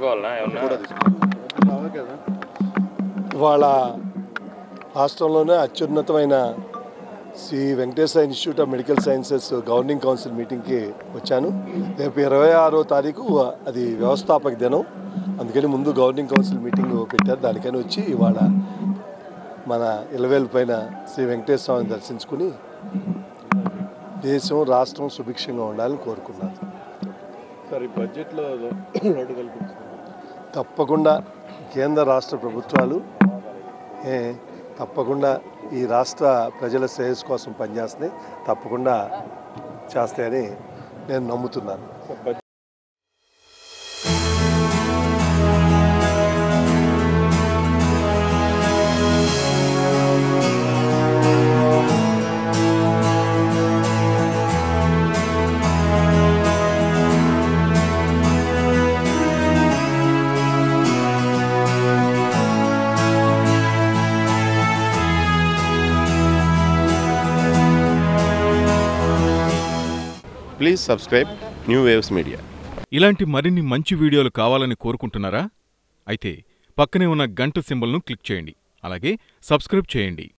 తీసుకోవాలనా ఏమన్నా ఇవాళ రాష్ట్రంలోనే అత్యున్నతమైన Shri Venkateswara institute of medical sciences governing council మీటింగ్కి వచ్చాను రేపు ఇరవై ఆరో తారీఖు అది వ్యవస్థాపక దినం అందుకని ముందు గవర్నింగ్ కౌన్సిల్ మీటింగ్ పెట్టారు దానికని వచ్చి ఇవాళ మన ఇలవేలు పైన శ్రీ వెంకటేశ్వర స్వామిని దర్శించుకుని దేశం రాష్ట్రం సుభిక్షంగా ఉండాలని కోరుకున్నాను సార్ ఈ బడ్జెట్లో లోటు కల్పిస్తుంది తప్పకుండా కేంద్ర రాష్ట్ర ప్రభుత్వాలు ఏ, తప్పకుండా ఈ రాష్ట్ర ప్రజల శ్రేయస్సు కోసం పనిచేస్తున్నాయి తప్పకుండా చేస్తాయని నేను నమ్ముతున్నాను sir budget Please subscribe New Waves Media. ఇలాంటి మరిన్ని మంచి వీడియోలు కావాలని కోరుకుంటున్నారా అయితే పక్కనే ఉన్న గంట సింబల్ను క్లిక్ చేయండి అలాగే సబ్స్క్రైబ్ చేయండి